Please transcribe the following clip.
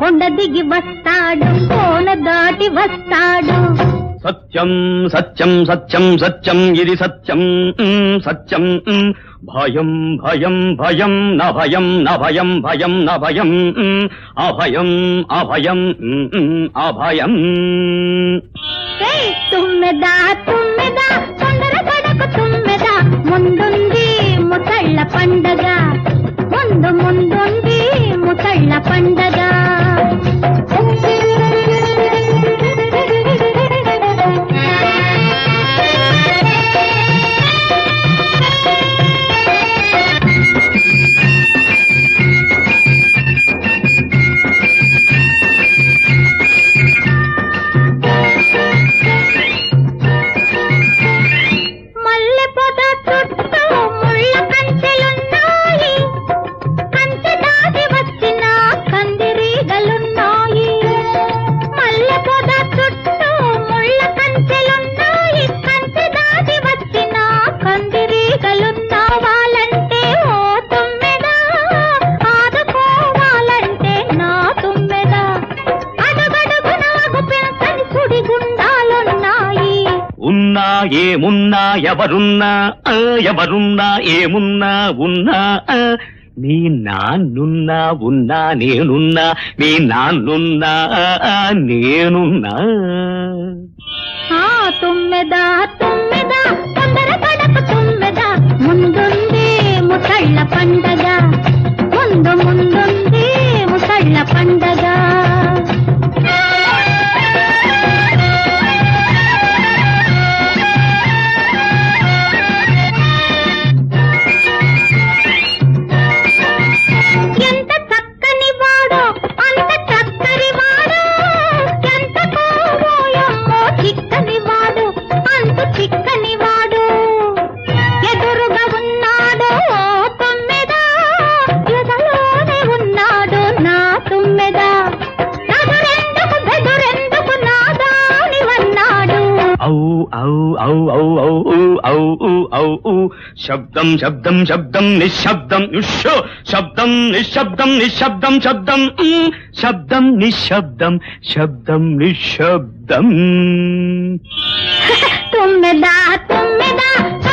కొండ దిగి వస్తాడు కోన దాటి వస్తాడు సత్యం సత్యం సత్యం సత్యం ఇది సత్యం మ్, సత్యం మ్. భయం భయం భయం న భయం న భయం భయం న భయం మ్, అభయం అభయం మ్, మ్, అభయం ఏయ్, తుమ్మెదా తుమ్మెదా తొందర పడకు తుమ్మెదా ముందుంది ముసళ్ళ పండగ ముందు ముందుంది ముసళ్ళ పండగ మల్లె పొద చుట్టూ ముళ్ళ కంచెలున్నాయి కంచె దాటి వచ్చిన కందిరీగలున్నాయి మల్లె పొద చుట్టూ ముళ్ళ కంచెలున్నాయి కంచె దాటి వచ్చిన కందిరీగలున్నావాలంటే ఓ తుమ్మెదా ఆదుకోవాలంటే నా తుమ్మెదా అడుగడుగున అగుపెంచని సుడిగుండాలున్నాయి ఉన్నా ఏమున్నా ఎవరున్నా ఆ, ఎవరున్నా ఏమున్నా ఉన్నా ఆ, మీ నాన్నున్నా ఉన్నా నేనున్నా మీ నాన్నున్నా ఆ, నేనున్నా ఆ తుమ్మెదా తుమ్మెదా తొందర పడకు తుమ్మెదా ముందుంది ముసళ్ళ పండగ ముందు ముందుంది ముసళ్ళ పండగ ఎంత చక్కని వాడో అంత చక్కని వాడు ఎంత కోవోయమ్మో చిక్కని వాడు అంత చిక్కని వాడు ఎదురుగా ఉన్నాడు ఓ తుమ్మెదా ఎదలోనే ఉన్నాడు నా తుమ్మెదా నదురెందుకు బెదురెందుకు నాదానివన్నాడు ఔ ఔ ఔ ఔ ఔ ఊ, ఔ ఊ, ఔ ఊ. శబ్దం శబ్దం శబ్దం నిశ్శబ్దం ఉష్ శబ్దం నిశ్శబ్దం నిశ్శబ్దం శబ్దం ఉమ్. శబ్దం నిశ్శబ్దం శబ్దం నిశ్శబ్దం తుమ్మెదా తుమ్మెదా